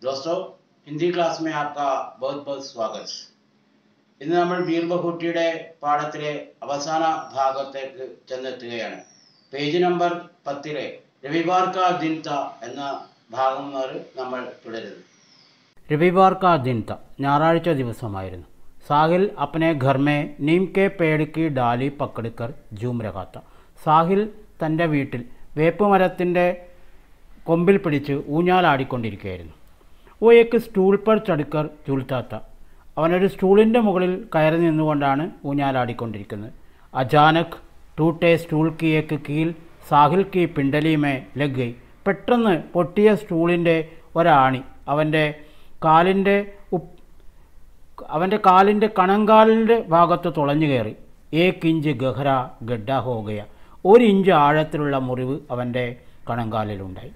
दोस्तों हिंदी क्लास में आपका बहुत बहुत स्वागत ഇന്ന് നമ്മൾ ബീർ ബഹുട്ടിയുടെ പാഠത്തിലെ അവസാന ഭാഗത്തേക്ക് ചെന്നെത്തുകയാണ് പേജ് നമ്പർ പത്തിലെ രവിവാർ കാ ദിൻ ത എന്ന ഭാഗം മുതൽ നമ്മൾ തുടരുന്നു रविवार का दिन था ഞായറാഴ്ച ദിവസമായിരുന്നു സാഹിൽ अपने घर में नीम के पेड़ की डाली पकड़कर झूम रहा था സാഹിൽ തൻ്റെ വീട്ടിൽ വേപ്പുമരത്തിൻ്റെ കൊമ്പിൽ പിടിച്ച് ഊഞ്ഞാലാടിക്കൊണ്ടിരിക്കുകയായിരുന്നു ഓ ഏക്ക് സ്റ്റൂൾ പർ ചടുക്കർ ചുൽത്താത്ത അവനൊരു സ്റ്റൂളിൻ്റെ മുകളിൽ കയറി നിന്നുകൊണ്ടാണ് ഊഞ്ഞാലാടിക്കൊണ്ടിരിക്കുന്നത് അചാനക് ടൂട്ടെ സ്റ്റൂൾ കി ഏക്ക് കീൽ സാഹിൽ കി പിണ്ടലിമേ ലഗ് ഗൈ പെട്ടെന്ന് പൊട്ടിയ സ്റ്റൂളിൻ്റെ ഒരാണി അവൻ്റെ കാലിൻ്റെ ഉപ്പ് അവൻ്റെ കാലിൻ്റെ കണങ്കാലിൻ്റെ ഭാഗത്ത് തുളഞ്ഞു കയറി ഏക്ക് ഇഞ്ച് ഗഹ്ര ഗഡ്ഡ ഹോകയ ഒരു ഇഞ്ച് ആഴത്തിലുള്ള മുറിവ് അവൻ്റെ കണങ്കാലിലുണ്ടായി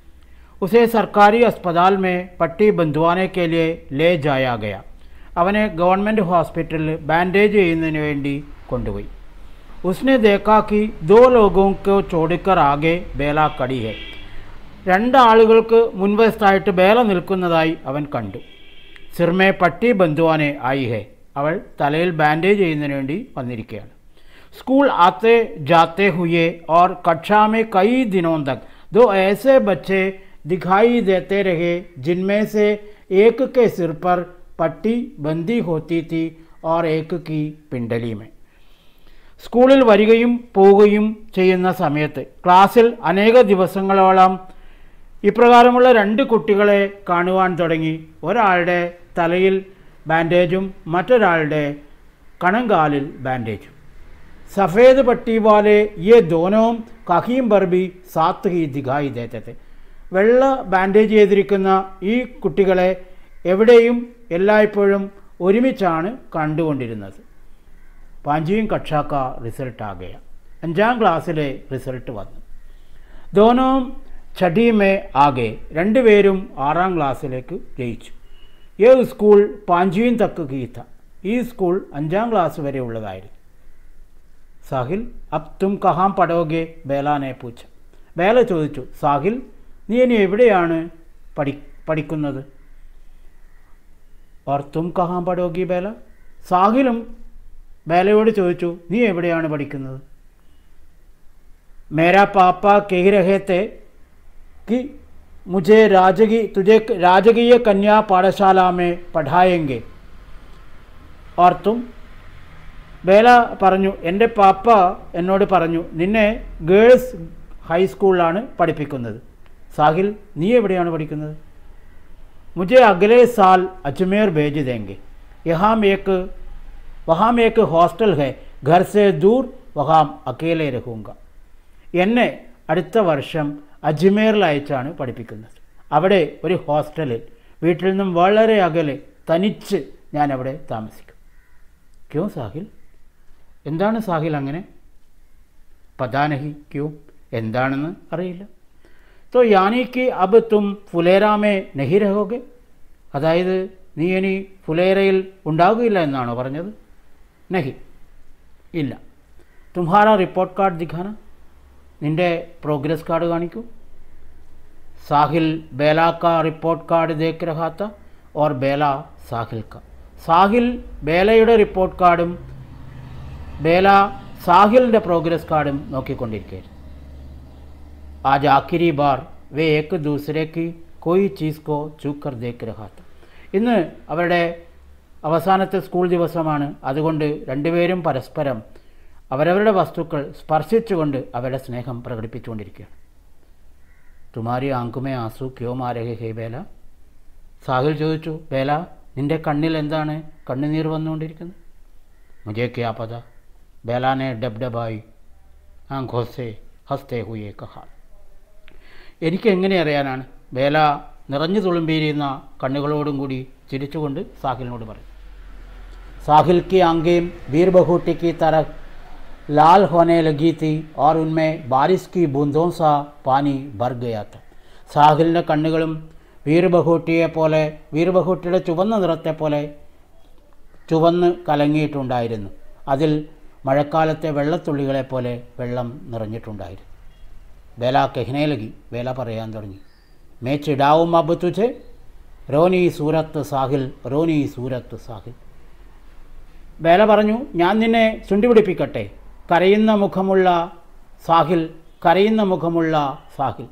ഉസേ സർക്കാരി अस्पताल में പട്ടി ബന്ധുവാനെ के लिए ले जाया गया അവനെ ഗവൺമെൻറ് ഹോസ്പിറ്റലിൽ ബാൻഡേജ് ചെയ്യുന്നതിന് വേണ്ടി കൊണ്ടുപോയി ഉസ്നെ ദേക്കാ കി ദോ ലോഗോं को ചോടിക്കർ ആകെ ബേല കടി ഹെ രണ്ടാളുകൾക്ക് മുൻവശത്തായിട്ട് ബേല നിൽക്കുന്നതായി അവൻ കണ്ടു സിർമേ പട്ടി ബന്ധുവാനെ ആയി ഹെ അവൾ തലയിൽ ബാൻഡേജ് ചെയ്യുന്നതിന് വേണ്ടി വന്നിരിക്കുകയാണ് स्कूल आते जाते हुए और कक्षा में कई दिनों तक दो ऐसे बच्चे दिखाई देते रहे जिनमें से एक के सिर पर पट्टी बंधी होती थी और एक की पिंडली में സ്കൂളിൽ വരികയും പോവുകയും ചെയ്യുന്ന സമയത്ത് ക്ലാസ്സിൽ അനേക ദിവസങ്ങളോളം ഇപ്രകാരമുള്ള രണ്ട് കുട്ടികളെ കാണുവാൻ തുടങ്ങി ഒരാളുടെ തലയിൽ ബാൻഡേജും മറ്റൊരാളുടെ കണങ്കാലിൽ ബാൻഡേജും സഫേദ് പട്ടി വാലെ യെ ദോനവും കഹീം ബർബി സാത്ത് ഹി ദിഖായി ദേത്തത്തെ വെള്ള ബാൻഡേജ് ചെയ്തിരിക്കുന്ന ഈ കുട്ടികളെ എവിടെയും എല്ലായ്പ്പോഴും ഒരുമിച്ചാണ് കണ്ടുകൊണ്ടിരുന്നത് പാഞ്ചിയും കക്ഷാക്ക റിസൾട്ട് ആകയ അഞ്ചാം ക്ലാസ്സിലെ റിസൾട്ട് വന്നു ദോനവും ഛടിമേ ആകെ രണ്ടുപേരും ആറാം ക്ലാസ്സിലേക്ക് ജയിച്ചു ഏ സ്കൂൾ പാഞ്ചിയും തക്ക് ഗീത ഈ സ്കൂൾ അഞ്ചാം ക്ലാസ് വരെ ഉള്ളതായിരുന്നു സാഹിൽ അബ് തും കഹാം പടോകെ ബേലാനെ പൂച്ച ബേല ചോദിച്ചു സാഹിൽ നീ ഇനി എവിടെയാണ് പഠി പഠിക്കുന്നത് ഓർ തും കഹാം പടോഗി ബേല സാഹിലും ബേലയോട് ചോദിച്ചു നീ എവിടെയാണ് പഠിക്കുന്നത് മേരാ പാപ്പ കെഹി രഹത്തെ कि मुझे राजगी तुझे राजकीय कन्या पाठशाला में പഠായെങ്കിൽ और तुम ബേല പറഞ്ഞു എൻ്റെ പാപ്പ എന്നോട് പറഞ്ഞു നിന്നെ ഗേൾസ് ഹൈസ്കൂളിലാണ് പഠിപ്പിക്കുന്നത് സാഹിൽ നീ എവിടെയാണ് പഠിക്കുന്നത് മുझे अगले साल अजमेर भेज देंगे यहाँ एक वहाँ एक हॉस्टल है घर से दूर वहाँ अकेले रहूँगा എന്നെ അടുത്ത വർഷം അജ്മീറിൽ അയച്ചാണ് പഠിപ്പിക്കുന്നത് അവിടെ ഒരു ഹോസ്റ്റലിൽ വീട്ടിൽ നിന്നും വളരെ അകലെ തനിച്ച് ഞാൻ അവിടെ താമസിക്കും ക്യോ സാഹിൽ എന്താണ് സാഹിൽ അങ്ങനെ പതാനഹി ക്യോ എന്താണെന്ന് അറിയില്ല തോ യാനിക്ക് അബ് തും ഫുലേരാമേ നഹി രഹോगे അതായത് നീ ഇനി ഫുലേരയിൽ ഉണ്ടാകുകയില്ല എന്നാണോ പറഞ്ഞത് നഹി ഇല്ല തുമ്ഹാര റിപ്പോർട്ട് കാർഡ് ദിഖാന നിൻ്റെ പ്രോഗ്രസ് കാർഡ് കാണിക്കൂ സാഹിൽ ബേല കാ റിപ്പോർട്ട് കാർഡ് ദേഖ് രഹാ ത ഓർ ബേല സാഹിൽ കാ സാഹിൽ ബേലയുടെ റിപ്പോർട്ട് കാർഡും ബേല സാഹിലിൻ്റെ പ്രോഗ്രസ് കാർഡും നോക്കിക്കൊണ്ടിരിക്കുകയായിരുന്നു आज आखिरी बार वे एक दूसरे की कोई चीज़ को चूक कर देख रहा था ഇന്ന് അവരുടെ അവസാനത്തെ സ്കൂൾ ദിവസമാണ് അതുകൊണ്ട് രണ്ടുപേരും പരസ്പരം അവരവരുടെ വസ്തുക്കൾ സ്പർശിച്ചുകൊണ്ട് അവരുടെ സ്നേഹം പ്രകടിപ്പിച്ചുകൊണ്ടിരിക്കുകയാണ് തുമാരി ആങ്കുമേ ആസു ക്യോ മാരഹേ ഹേ ബേല സാഹിൽ ചോദിച്ചു ബേല നിന്റെ കണ്ണിൽ എന്താണ് കണ്ണുനീർ വന്നുകൊണ്ടിരിക്കുന്നത് മുझे क्या पता बेला ने डब डबाई आंखों से हंसते हुए कहा എനിക്ക് എങ്ങനെ അറിയാനാണ് ബേല നിറഞ്ഞു തുളുമ്പിയിരിക്കുന്ന കണ്ണുകളോടും കൂടി ചിരിച്ചുകൊണ്ട് സാഹിലിനോട് പറഞ്ഞു साहिल की आंखें वीर बहूटी की तरह लाल होने लगी थी और उनमें बारिश की बूंदों सा पानी भर गया था സാഹിലിൻ്റെ കണ്ണുകളും വീർബഹൂട്ടിയെ പോലെ വീർബഹൂട്ടിയുടെ ചുവന്ന നിറത്തെ പോലെ ചുവന്ന് കലങ്ങിയിട്ടുണ്ടായിരുന്നു അതിൽ മഴക്കാലത്തെ വെള്ളത്തുള്ളികളെ പോലെ വെള്ളം നിറഞ്ഞിട്ടുണ്ടായിരുന്നു ബേല കെഹ്നെ ലഗി ബേല പറയാൻ തുടങ്ങി മേ ചിടാവും അബ് തുझे റോനി സൂരത്ത് സാഹിൽ റോനി സൂരത്ത് സാഹിൽ വേല പറഞ്ഞു ഞാൻ നിന്നെ ചുണ്ടി പിടിപ്പിക്കട്ടെ കരയുന്ന മുഖമുള്ള സാഹിൽ കരയുന്ന മുഖമുള്ള സാഹിൽ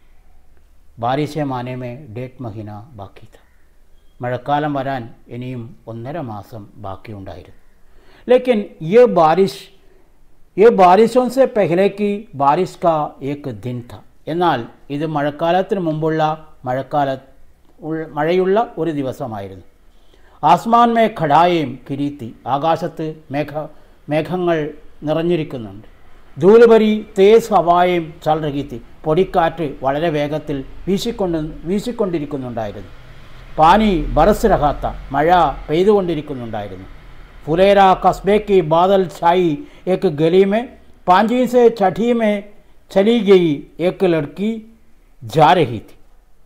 ബാരിശെ മാനേമേ ഡേറ്റ് മഹീന ബാക്കി था മഴക്കാലം വരാൻ ഇനിയും ഒന്നര മാസം ബാക്കിയുണ്ടായിരുന്നു लेकिन ये बारिश ये बारिशों से पहले की बारिश का एक दिन था എന്നാൽ ഇത് മഴക്കാലത്തിന് മുമ്പുള്ള മഴക്കാല ഉൾ- മഴയുള്ള ഒരു ദിവസമായിരുന്നു ആസ്മാൻ മേ ഖടായേം കിരീത്തി ആകാശത്ത് മേഘ മേഘങ്ങൾ നിറഞ്ഞിരിക്കുന്നുണ്ട് ധൂലുപരി തേസ് ഹവായും ചൽ രഹിത്തി പൊടിക്കാറ്റ് വളരെ വേഗത്തിൽ വീശിക്കൊണ്ട് വീശിക്കൊണ്ടിരിക്കുന്നുണ്ടായിരുന്നു പാനി ബറസ് രഹാത്ത മഴ പെയ്തുകൊണ്ടിരിക്കുന്നുണ്ടായിരുന്നു फुलेरा कस्बे की बादल छाई एक गली में पांजी से छठी में चली गई एक लड़की जा रही थी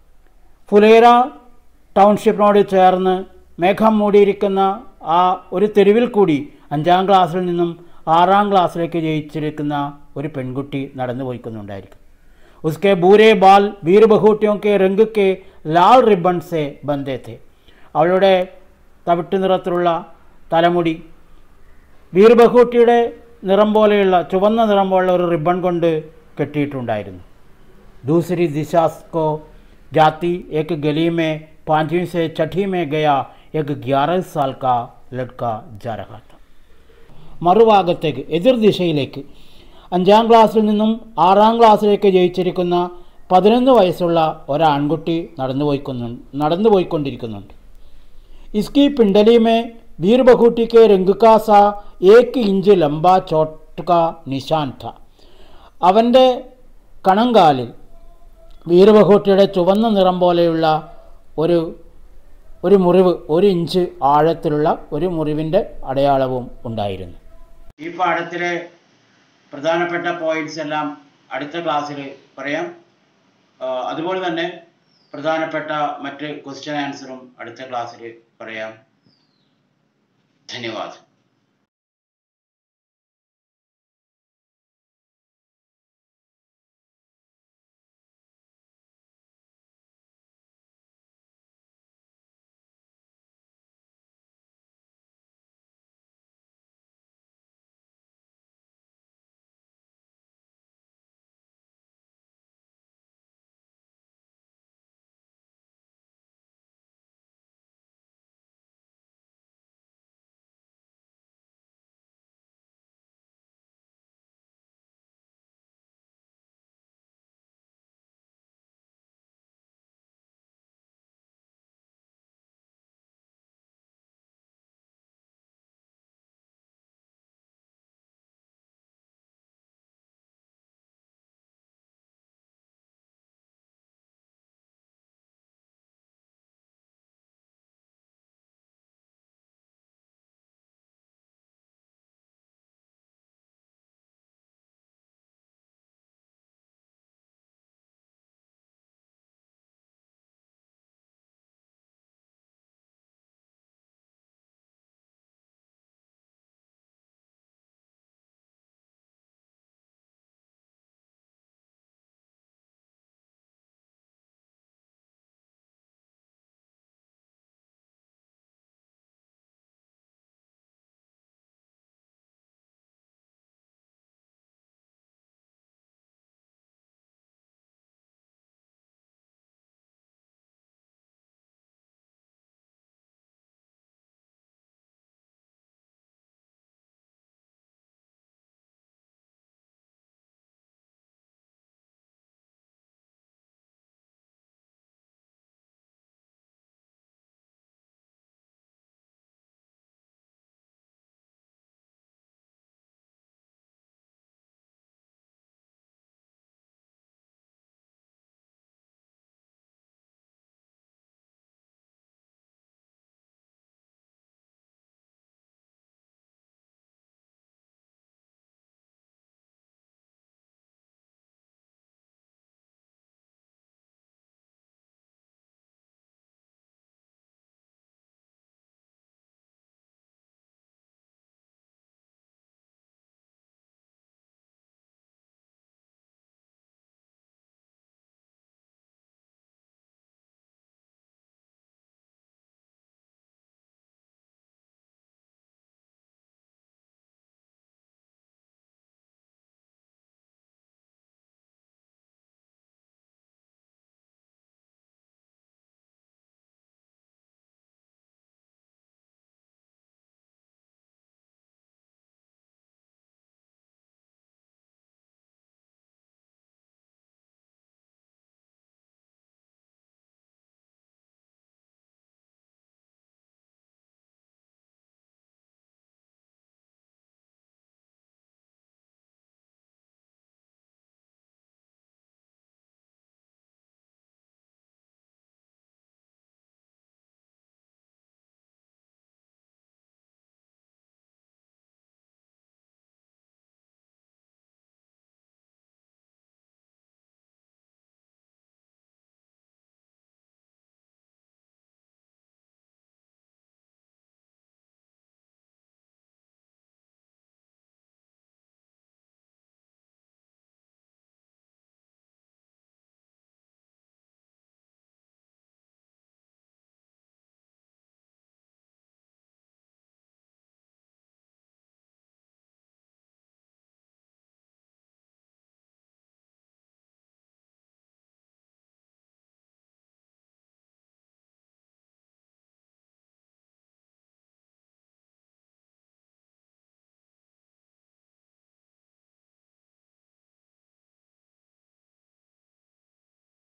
ഫുലേര ടൗൺഷിപ്പിനോട് ചേർന്ന് മേഘം മൂടിയിരിക്കുന്ന ആ ഒരു തെരുവിൽ കൂടി അഞ്ചാം ക്ലാസ്സിൽ നിന്നും ആറാം ക്ലാസ്സിലേക്ക് ജയിച്ചിരിക്കുന്ന ഒരു പെൺകുട്ടി നടന്നു പോയിക്കുന്നുണ്ടായിരിക്കും ഉസ്കെ ബൂരെ ബാൽ വീർ ബഹൂട്ടിയോ കെ രംഗ് കെ ലാൽ റിബൺ സെ ബന്ധേ थे അവളുടെ തവിട്ട് നിറത്തിലുള്ള തലമുടി വീർ ബഹൂട്ടിയുടെ നിറം പോലെയുള്ള ചുവന്ന നിറം പോലുള്ള ഒരു റിബൺ കൊണ്ട് കെട്ടിയിട്ടുണ്ടായിരുന്നു दूसरी दिशा को जाती एक गली में पांचवीं से छठी में गया एक ग्यारह साल का लड़का जा रहा था മറുഭാഗത്തേക്ക് എതിർ ദിശയിലേക്ക് അഞ്ചാം ക്ലാസ്സിൽ നിന്നും ആറാം ക്ലാസ്സിലേക്ക് ജയിച്ചിരിക്കുന്ന പതിനൊന്ന് വയസ്സുള്ള ഒരാൺകുട്ടി നടന്നു പോയിക്കുന്നു നടന്നു പോയിക്കൊണ്ടിരിക്കുന്നുണ്ട് इसकी पिंडली में वीर बखूटी के रंग का सा एक इंच लंबा चोट का निशान था അവൻ്റെ കണങ്കാലിൽ വീരബഹൂട്ടിയുടെ ചുവന്ന നിറം പോലെയുള്ള ഒരു ഒരു മുറിവ് ഒരു ഇഞ്ച് ആഴത്തിലുള്ള ഒരു മുറിവിൻ്റെ അടയാളവും ഉണ്ടായിരുന്നു ഈ പാഠത്തിലെ പ്രധാനപ്പെട്ട പോയിന്റ്സ് എല്ലാം അടുത്ത ക്ലാസ്സിൽ പറയാം ആ, അതുപോലെ തന്നെ പ്രധാനപ്പെട്ട മറ്റ് ക്വസ്റ്റ്യൻ ആൻസറും അടുത്ത ക്ലാസ്സിൽ പറയാം ധന്യവാദം